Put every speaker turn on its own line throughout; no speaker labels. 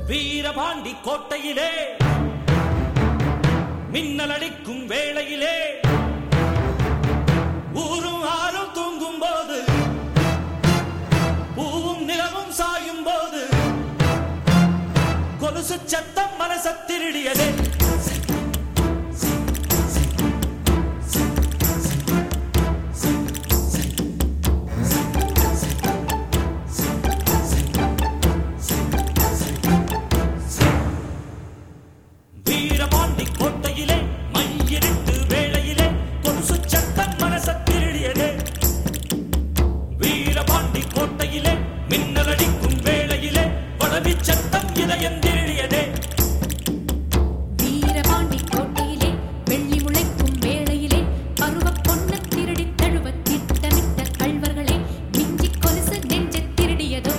வீரபாண்டி கோட்டையிலே மின்னல் அடிக்கும் வேளையிலே ஊரும் ஆறும் தூங்கும் போது பூவும் நிலவும் சாயும் போது கொலுசு சத்தம் மனச திருடியதே வீரபாண்டி கோட்டையிலே மையிருட்டு வேளையிலே கொலுசு சத்தம் மனச திருடியதே வீரபாண்டி கோட்டையிலே மின்னல் அடிக்கும் வேளையிலே வளவி சத்தம் இதயம் திருடியதே
வீரபாண்டி கோட்டையிலே வெள்ளி முளைக்கும் வேளையிலே பருவப் பொன்னைத் திருடித் தழுவத் திட்டமிட்ட கள்வர்களே மிஞ்சிக் கொலுசு நெஞ்சைத் திருடியதோ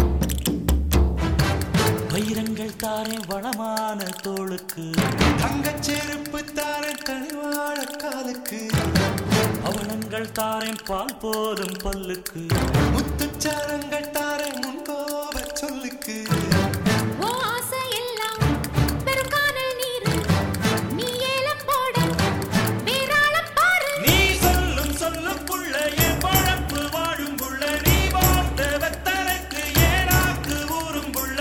வைரங்கள் தாரே வளமான தோளுக்கு
தங்கச் செருப்பு தார தனிவாழ காலுக்கு
அவலங்கள் தாரேன் பால் போலும் பல்லுக்கு
முத்துச்சாரங்கள் தார முன்கோப சொல்லுக்கு
ஓ ஆசை எல்லாம் பெருங்கானல் நீரு நீ ஏலம் போட வேறாளம் பாரு
நீ சொல்லும் சொல்லுக்குள்ள என் பழப்பு வாழும் புள்ள நீ வாழ்ந்த வெத்தலைக்கு ஏனாக்கு ஊரும் புள்ள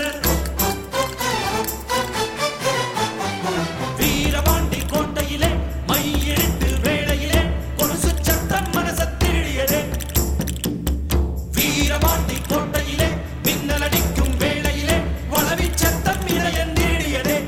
வீரபாண்டி கோட்டையிலே மையிட்டு வேளையிலே கொலுசு சத்தம் மனச திருடியதே வீரபாண்டி கோட்டையிலே மின்னல் அடிக்கும் வேளையிலே வளவி சத்தம் இதயம் திருடியதே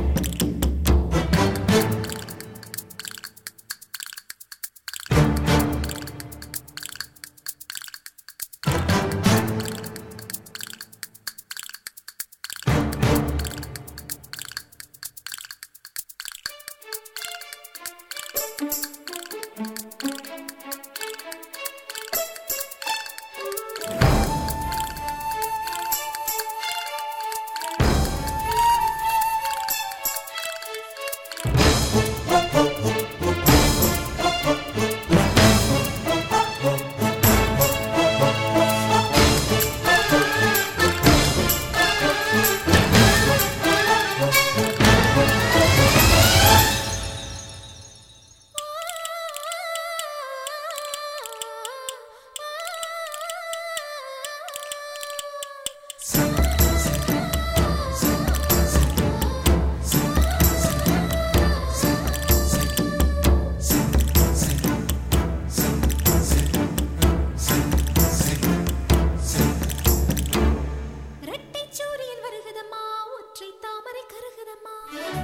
இரட்டைச் சூரியன் வருகுதம்மா ஒற்றை தாமரை கருகுதம்மா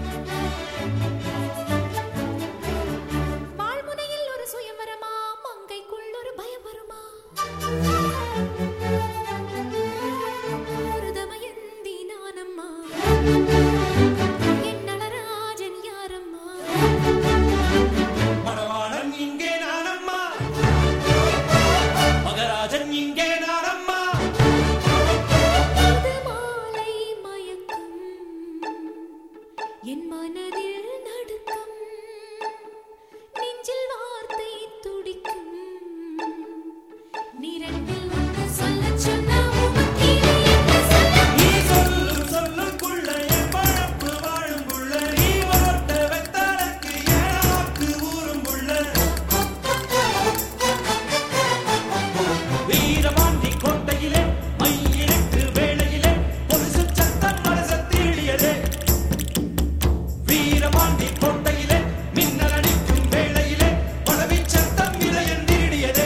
வாழ்முனையில் ஒரு சுயம்பரமா மங்கைக்குள் ஒரு பயம் வருமா ஒரு தமயந்தி நானம்மா என் நளராஜன் யாரம்மா
மணவாளன் இங்கே நானம்மா மகராஜன் இங்கே நானம்மா
புது மாலை மயக்கம் என் மனதில் நடுக்கம் நெஞ்சில் வார்த்தை துடிக்கும் நிறத்தில் ஒன்று சொல்லச் சொன்னா உமக்கிலே என்ன சொல்ல
நீ சொல்லும் சொல்லுக்குள்ள என் பழப்பு வாழும் புள்ள நீ வளர்த்த வெத்தலைக்கு ஏனாக்கு ஊரும் புள்ள வீரபாண்டி கோட்டையிலே மையிருக்கு வேளையிலே பொலிசு சத்தம் மனச திருடியதே வீரபாண்டி கோட்டையிலே மின்னல் அடிக்கும் வேளையிலே பழவி சத்தம் இதயம் திருடியதே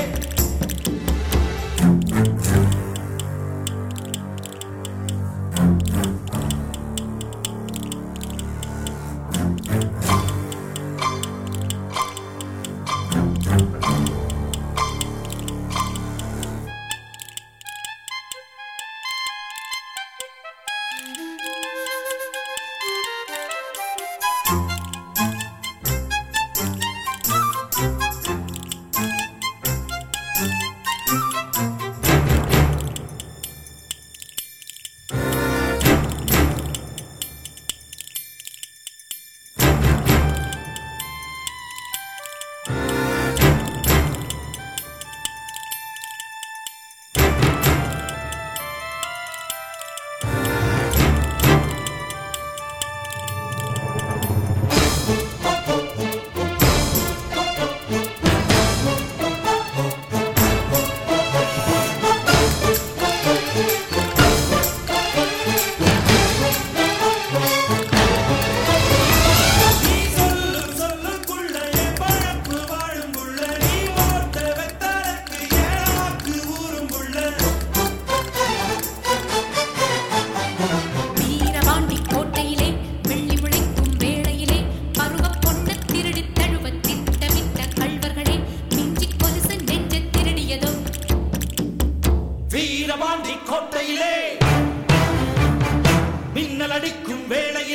கோட்டையிலே மின்னல் அடிக்கும் வேளை